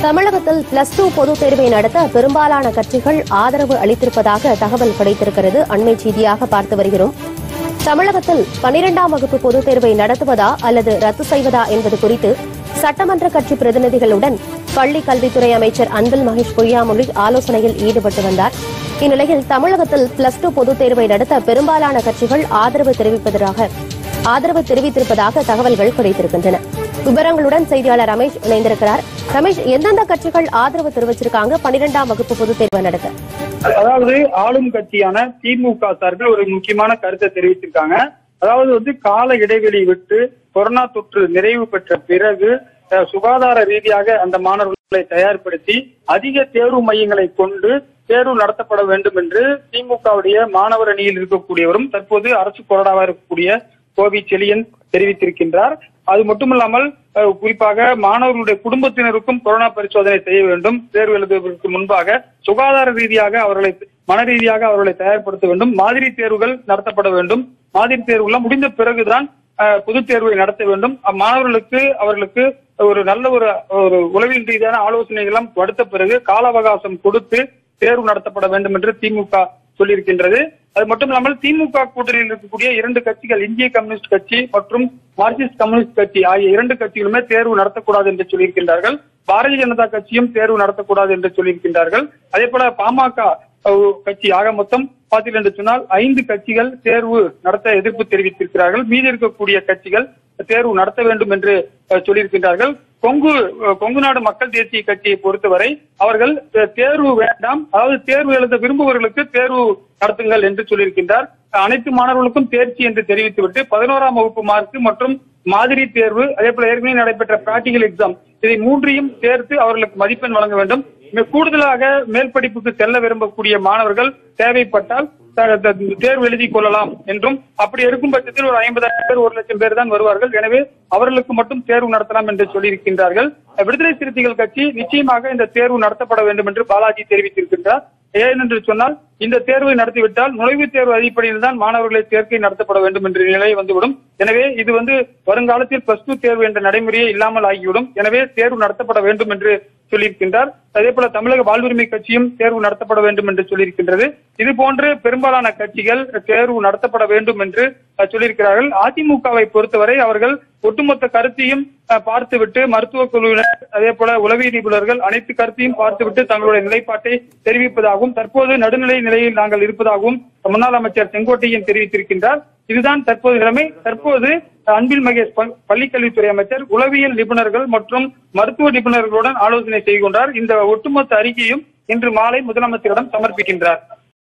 தமிழகத்தில் plus two பொதுத் தேர்வை நடத்த பெரும்பாலான கட்சிகள் ஆதரவு அளித்திருப்பதாக தகவல் கிடைத்திருக்கிறது அண்மை செய்தியாக பார்த்து வருகிறோம் தமிழகத்தில் பனிரெண்டாம் வகுப்பு பொதுத் தேர்வை நடத்துவதா அல்லது ரத்து செய்வதா என்பது குறித்து சட்டமன்ற கட்சி பிரதிநிதிகளுடன் பள்ளிக் கல்வித்துறை அமைச்சர் அன்பில் மகேஷ் பொய்யாமொழி ஆலோசனையில் ஈடுபட்டு வந்தார் இந்நிலையில் தமிழகத்தில் பிளஸ் டூ பொதுத் தேர்வை நடத்த பெரும்பாலான கட்சிகள் ஆதரவு தெரிவிப்பதாக ஆதரவு தெரிவித்திருப்பதாக தகவல்கள் கிடைத்திருக்கின்றன விவரங்களுடன் செய்தியாளர் ரமேஷ் இணைந்திருக்கிறார் ரமேஷ் எந்தெந்த கட்சிகள் ஆதரவு தெரிவிச்சிருக்காங்க பனிரெண்டாம் வகுப்பு பொதுத் தேர்வை நடத்த அதாவது ஆளும் கட்சியான திமுக சார்பில் ஒரு முக்கியமான கருத்தை தெரிவித்திருக்காங்க அதாவது வந்து கால இடைவெளி விட்டு கொரோனா தொற்று நிறைவு பெற்ற பிறகு அஹ், சுகாதார ரீதியாக அந்த மாணவர்களை தயார்படுத்தி அதிக தேர்வு மையங்களை கொண்டு தேர்வு நடத்தப்பட வேண்டும் என்று திமுகவுடைய மாணவர் அணியில் இருக்கக்கூடியவரும் தற்போது அரசு கொறடாவாக இருக்கக்கூடிய கோவி செலியன் தெரிவித்திருக்கின்றார் அது மட்டுமல்லாமல் அஹ், குறிப்பாக மாணவர்களுடைய குடும்பத்தினருக்கும் கொரோனா பரிசோதனை செய்ய வேண்டும் தேர்வு எழுதுவதற்கு முன்பாக சுகாதார ரீதியாக அவர்களை மன ரீதியாக அவர்களை தயார்படுத்த வேண்டும் மாதிரி தேர்வுகள் நடத்தப்பட வேண்டும் மாதிரி தேர்வுகள் முடிந்த பிறகுதான் அஹ், பொதுத் தேர்வை நடத்த வேண்டும் அம்மாணவர்களுக்கு அவர்களுக்கு ஒரு நல்ல ஒரு ஒரு உளவியல் ரீதியான ஆலோசனைகளும் கொடுத்த பிறகு கால அவகாசம் கொடுத்து தேர்வு நடத்தப்பட வேண்டும் என்று திமுக சொல்லியிருக்கின்றது அது மட்டும் இல்லாமல் திமுக கூட்டணியில் இருக்கக்கூடிய இரண்டு கட்சிகள் இந்திய கம்யூனிஸ்ட் கட்சி மற்றும் மார்க்சிஸ்ட் கம்யூனிஸ்ட் கட்சி ஆகிய இரண்டு கட்சிகளுமே தேர்வு நடத்தக்கூடாது என்று சொல்லியிருக்கின்றார்கள் பாரதிய ஜனதா கட்சியும் தேர்வு நடத்தக்கூடாது என்று சொல்லியிருக்கின்றார்கள் அதே போல பாமக அஹ், கட்சி ஆக மொத்தம் பார்த்தீர்கள் என்று சொன்னால் ஐந்து கட்சிகள் தேர்வு நடத்த எதிர்ப்பு தெரிவித்திருக்கிறார்கள் மீதி இருக்கக்கூடிய கட்சிகள் தேர்வு நடத்த வேண்டும் என்று அஹ், சொல்லியிருக்கின்றார்கள் கொங்கு அஹ், கொங்கு நாடு மக்கள் தேசிய கட்சியை பொறுத்தவரை அவர்கள் அஹ், தேர்வு வேண்டாம் அதாவது தேர்வு எழுத விரும்புபவர்களுக்கு தேர்வு நடத்துங்கள் என்று சொல்லியிருக்கின்றார் அனைத்து மாணவர்களுக்கும் தேர்ச்சி என்று தெரிவித்துவிட்டு பதினோராம் வகுப்பு மார்க் மற்றும் மாதிரி தேர்வு அதே போல ஏற்கனவே நடைபெற்ற பிராக்டிகல் எக்ஸாம் இதை மூன்றையும் சேர்த்து அவர்களுக்கு மதிப்பெண் வழங்க வேண்டும் மிக கூடுதலாக மேல் படிப்புக்கு செல்ல விரும்பக்கூடிய மாணவர்கள் தேவைப்பட்டால் த- த- தேர்வு எழுதி கொள்ளலாம் என்றும் அப்படி இருக்கும் பட்சத்தில் ஒரு ஐம்பதாயிரம் பேர் ஒரு லட்சம் பேர் தான் வருவார்கள் எனவே அவர்களுக்கு மட்டும் தேர்வு நடத்தலாம் என்று சொல்லியிருக்கின்றார்கள் விடுதலை சிறுத்தைகள் கட்சி நிச்சயமாக இந்த தேர்வு நடத்தப்பட வேண்டும் என்று பாலாஜி தெரிவித்திருக்கின்றார் ஏனென்று சொன்னால் இந்த தேர்வை நடத்திவிட்டால் நுழைவுத் தேர்வு அடிப்படையில் தான் மாணவர்களை சேர்க்கை நடத்தப்பட வேண்டும் என்ற நிலை வந்துவிடும் எனவே இது வந்து வருங்காலத்தில் பிளஸ் டூ தேர்வு என்ற நடைமுறையே இல்லாமல் ஆகிவிடும் எனவே தேர்வு நடத்தப்பட வேண்டும் என்று சொல்லியிருக்கின்றார் அதே போல தமிழக வாழ்வுரிமை கட்சியும் தேர்வு நடத்தப்பட வேண்டும் என்று சொல்லியிருக்கின்றது இது போன்று பெரும்பாலான கட்சிகள் தேர்வு நடத்தப்பட வேண்டும் என்று அஹ், சொல்லியிருக்கிறார்கள் அதிமுகவை பொறுத்தவரை அவர்கள் ஒட்டுமொத்த கருத்தையும் அஹ், பார்த்துவிட்டு மருத்துவ குழுவினர் அதே போல உளவியல் நிபுணர்கள் அனைத்து கருத்தையும் பார்த்துவிட்டு தங்களுடைய நிலைப்பாட்டை தெரிவிப்பதாகவும் தற்போது நடுநிலை நிலையில் நாங்கள் இருப்பதாகவும் முன்னாள் அமைச்சர் செங்கோட்டையன் தெரிவித்திருக்கின்றார் இதுதான் தற்போது நிலைமை தற்போது அன்பில் மகேஷ் ப- பள்ளிக்கல்வித்துறை அமைச்சர் உளவியல் நிபுணர்கள் மற்றும் மருத்துவ நிபுணர்களுடன் ஆலோசனை செய்கின்றார் இந்த ஒட்டுமொத்த அறிக்கையும் இன்று மாலை முதலமைச்சரிடம் சமர்ப்பிக்கின்றார்